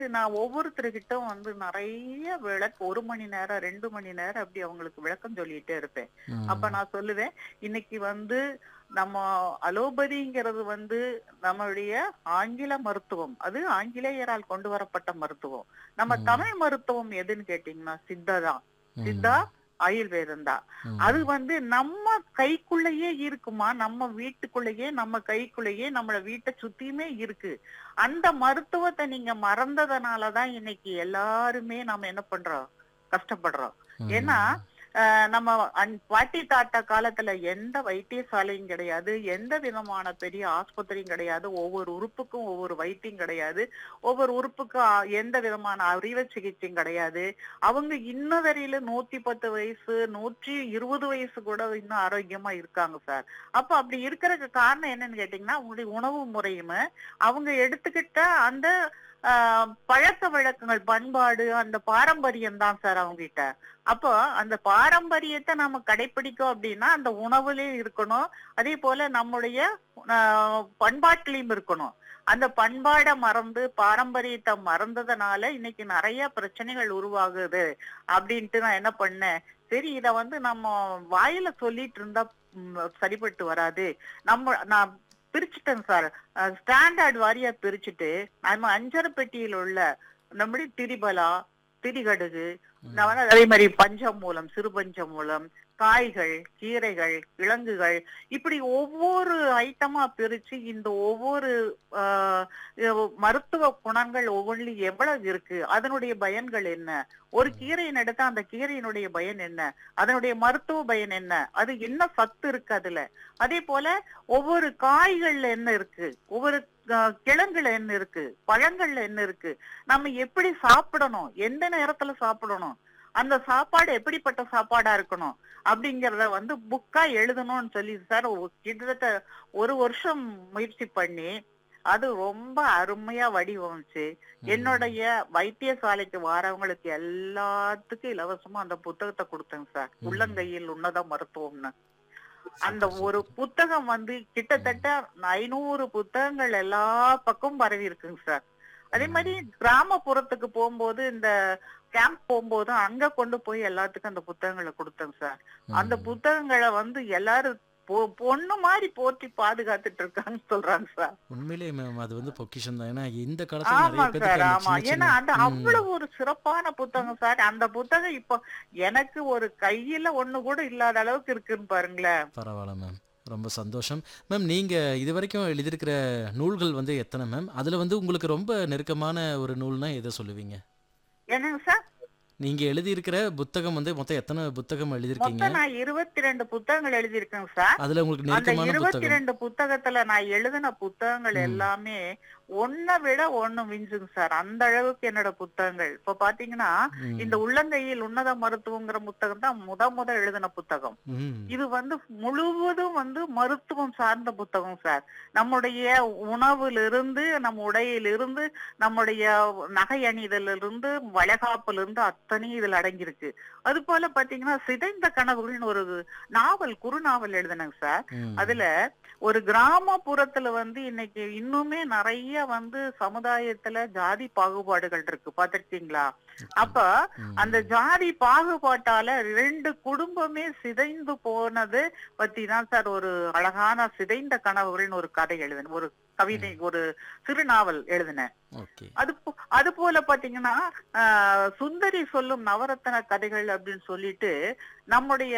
நான் ஒவ்வொருத்தர்கிட்டும் வந்து நிறைய விளக்கு ஒரு மணி நேரம் ரெண்டு மணி நேரம் அப்படி அவங்களுக்கு விளக்கம் சொல்லிட்டே இருப்பேன் ம். அப்ப நான் சொல்லுவேன் இன்னைக்கு வந்து நம்ம அலோபதிங்கிறது வந்து நம்மளுடைய ஆங்கில மருத்துவம் அது ஆங்கிலேயரால் கொண்டு வரப்பட்ட மருத்துவம் நம்ம ம். தமிழ் மருத்துவம் எதுன்னு கேட்டீங்கன்னா சித்தா தான் ம். சித்தா ஆயுர்வேதம் தான் ம். அது வந்து நம்ம கைக்குள்ளேயே இருக்குமா நம்ம வீட்டுக்குள்ளேயே நம்ம கைக்குள்ளேயே நம்மள வீட்டை சுத்தியுமே இருக்கு அந்த மருத்துவத்தை நீங்க மறந்ததுனாலதான் இன்னைக்கு எல்லாருமே நாம என்ன பண்றோம் கஷ்டப்படுறோம் ம். ஏன்னா அஹ், நம்ம அன்- பாட்டி தாத்தா காலத்துல எந்த வைத்தியசாலையும் கிடையாது எந்த விதமான பெரிய ஆஸ்பத்திரியும் கிடையாது ஒவ்வொரு உறுப்புக்கும் ஒவ்வொரு வைத்தியம் கிடையாது ஒவ்வொரு உறுப்புக்கும் அ- எந்த விதமான அறுவை சிகிச்சையும் கிடையாது அவங்க இன்ன வரையில நூத்தி பத்து வயசு நூற்றி இருபது வயசு கூட இன்னும் ஆரோக்கியமா இருக்காங்க சார் அப்ப அப்படி இருக்கிறதுக்கு காரணம் என்னன்னு கேட்டீங்கன்னா அவங்களுடைய உணவு முறையுமே அவங்க எடுத்துக்கிட்ட அந்த ஆஹ், பழக்க வழக்கங்கள் பண்பாடு அந்த பாரம்பரியம் தான் சார் அவங்க கிட்ட அப்போ அந்த பாரம்பரியத்தை நம்ம கடைபிடிக்கும் அப்படின்னா அந்த உணவுலயும் இருக்கணும் அதே போல நம்முடைய ஆஹ், பண்பாட்டிலையும் இருக்கணும் அந்த பண்பாடை மறந்து பாரம்பரியத்தை மறந்ததுனால இன்னைக்கு நிறைய பிரச்சனைகள் உருவாகுது அப்படின்ட்டு நான் என்ன பண்ணேன் சரி இத வந்து நம்ம வாயில சொல்லிட்டு இருந்தா ம், சரிப்பட்டு வராது நம்ம நான் பிரிச்சுட்டேன் சார் ஸ்டாண்டர்ட் வாரியா பிரிச்சுட்டு நம்ம அஞ்சரை பெட்டியில் உள்ள நம்முடைய திரிபலா திரிகடுகு ம். நான் வந்து அதே மாதிரி பஞ்சமூலம் சிறுபஞ்சமூலம் காய்கள் கீரைகள் கிழங்குகள் இப்படி ஒவ்வொரு ஐட்டமா பிரிச்சு இந்த ஒவ்வொரு ஆஹ், அஹ், மருத்துவ குணங்கள் ஒவ்வொன்றிலும் எவ்வளவு இருக்கு அதனுடைய பயன்கள் என்ன ஒரு கீரையின் எடுத்தா அந்த கீரையினுடைய பயன் என்ன அதனுடைய மருத்துவ பயன் என்ன அது என்ன சத்து இருக்கு அதுல அதே போல ஒவ்வொரு காய்கள்ல என்ன இருக்கு ஒவ்வொரு ஆஹ், கிழங்குல என்ன இருக்கு பழங்கள்ல என்ன இருக்கு நம்ம எப்படி சாப்பிடணும் எந்த நேரத்துல சாப்பிடணும் அந்த சாப்பாடு எப்படிப்பட்ட சாப்பாடா இருக்கணும் அப்படிங்கறத வந்து புக்கா எழுதணும்னு சொல்லி சார் ஒ- கிட்டத்தட்ட ஒரு வருஷம் முயற்சி பண்ணி அது ரொம்ப அருமையா வடிவமைச்சு ம். என்னுடைய வைத்தியசாலைக்கு வரவங்களுக்கு எல்லாத்துக்கும் இலவசமா அந்த புத்தகத்தை கொடுத்தேங்க சார் ம். உள்ளங்கையில் உன்னத மருத்துவம்னு அந்த சூப்பர், ஒரு சூப்பர். புத்தகம் வந்து கிட்டத்தட்ட ஐநூறு புத்தகங்கள் எல்லா பக்கமும் பரவி இருக்குங்க சார் அதே மாதிரி கிராமப்புறத்துக்கு போகும்போது இந்த கேம்ப் போகும்போது அங்க கொண்டு போய் எல்லாத்துக்கும் அந்த புத்தகங்களை கொடுத்தேங்க சார் அந்த ம். புத்தகங்களை வந்து எல்லாரும் பொ- பொண்ணு மாதிரி போற்றி பாதுகாத்துட்டு இருக்காங்கன்னு சொல்றாங்க சார் உண்மையிலேயே மேம் அது வந்து பொக்கிஷம் தான் ஏன்னா இந்த காலத்துல ஆமா நிறைய பேருக்கு சார் அந்த ஆமா சின்ன ஏன்னா சின்ன அது ம். அவ்வளவு ஒரு சிறப்பான புத்தகம் சார் அந்த புத்தகம் இப்போ எனக்கு ஒரு கையில ஒண்ணு கூட இல்லாத அளவுக்கு இருக்குன்னு பாருங்களேன் பரவாயில்ல மேம் ரொம்ப சந்தோஷம் மேம் நீங்க இது வரைக்கும் எழுதியிருக்கிற நூல்கள் வந்து எத்தனை மேம் அதுல வந்து உங்களுக்கு ரொம்ப நெருக்கமான ஒரு நூல்னா எதை சொல்லுவீங்க என்னங்க சார் நீங்க எழுதியிருக்கிற புத்தகம் வந்து மொத்தம் எத்தனை புத்தகம் எழுதியிருக்கீங்க மொத்தம் நான் இருபத்தி ரெண்டு புத்தகங்கள் எழுதியிருக்கேங்க சார் அதுல உங்களுக்கு அந்த நெருக்கமான இருபத்தி புத்தகம் ரெண்டு புத்தகத்துல நான் எழுதின புத்தகங்கள் ம். எல்லாமே ஒன்ன விட ஒண்ணு மிஞ்சுங்க சார் அந்த அளவுக்கு என்னோட புத்தகங்கள் இப்ப பாத்தீங்கன்னா ம். இந்த உள்ளங்கையில் உன்னத மருத்துவங்கிற புத்தகம் தான் முத முத எழுதின புத்தகம் ம். இது வந்து முழுவதும் வந்து மருத்துவம் சார்ந்த புத்தகம் சார் நம்முடைய உணவிலிருந்து நம்ம உடையிலிருந்து நம்முடைய நகை அணிதலிருந்து வளகாப்பிலிருந்து அத்தனையும் இதுல அடங்கியிருக்கு அது போல பாத்தீங்கன்னா சிதைந்த கனவுகள்னு ஒரு நாவல் குறுநாவல் எழுதினேங்க சார் ம். அதுல ஒரு கிராமப்புறத்துல வந்து இன்னைக்கு இன்னுமே நிறைய வந்து சமுதாயத்துல ஜாதி பாகுபாடுகள் இருக்கு பாத்திருக்கீங்களா அப்ப ம். அந்த ஜாதி பாகுபாட்டால ரெண்டு குடும்பமே சிதைந்து போனது பத்தி தான் சார் ஒரு அழகான சிதைந்த கனவுகள்னு ஒரு கதை எழுதினேன் ஒரு கவிதை ஒரு சிறுநாவல் எழுதினேன் ஓகே அது போ- அது போல பாத்தீங்கன்னா ஆஹ், சுந்தரி சொல்லும் நவரத்தன கதைகள் அப்படின்னு சொல்லிட்டு நம்முடைய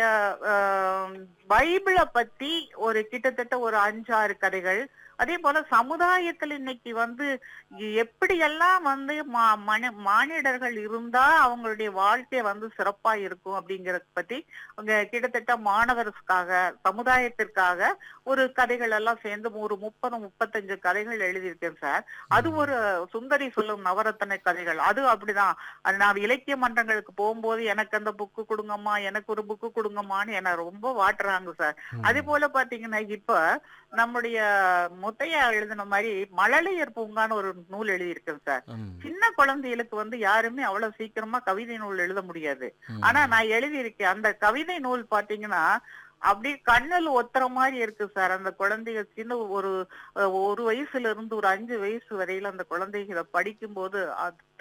ஆஹ், பைபிளை பத்தி ஒரு கிட்டத்தட்ட ஒரு அஞ்சாறு கதைகள் அதே போல சமுதாயத்துல இன்னைக்கு வந்து எப்படியெல்லாம் வந்து மா- மனி- மானிடர்கள் இருந்தா அவங்களுடைய வாழ்க்கை வந்து சிறப்பா இருக்கும் அப்படிங்கறத பத்தி அங்க கிட்டத்தட்ட மாணவருக்காக சமுதாயத்திற்காக ஒரு கதைகள் எல்லாம் சேர்ந்து ஒரு முப்பது முப்பத்தஞ்சு கதைகள் எழுதியிருக்கேன் சார் அது ஒரு சுந்தரி சொல்லும் நவரத்தன கதைகள் அது அப்படிதான் அது நான் இலக்கிய மன்றங்களுக்கு போகும்போது எனக்கு அந்த புக்கு கொடுங்கம்மா எனக்கு ஒரு புக்கு கொடுங்கம்மான்னு என்ன ரொம்ப வாட்டுறாங்க சார் ம். அதே போல பாத்தீங்கன்னா இப்ப நம்முடைய முத்தையா எழுதின மாதிரி மழலையர் பூங்கான்னு ஒரு நூல் எழுதியிருக்கேன் சார் ம். சின்ன குழந்தைகளுக்கு வந்து யாருமே அவ்வளவு சீக்கிரமா கவிதை நூல் எழுத முடியாது ம். ஆனா நான் எழுதியிருக்கேன் அந்த கவிதை நூல் பாத்தீங்கன்னா அப்படியே கண்ணில் ஒத்துற மாதிரி இருக்கு சார் அந்த குழந்தைங்க சின்ன ஒரு அஹ், ஒரு வயசுல இருந்து ஒரு அஞ்சு வயசு வரையில அந்த குழந்தைகளை படிக்கும்போது அது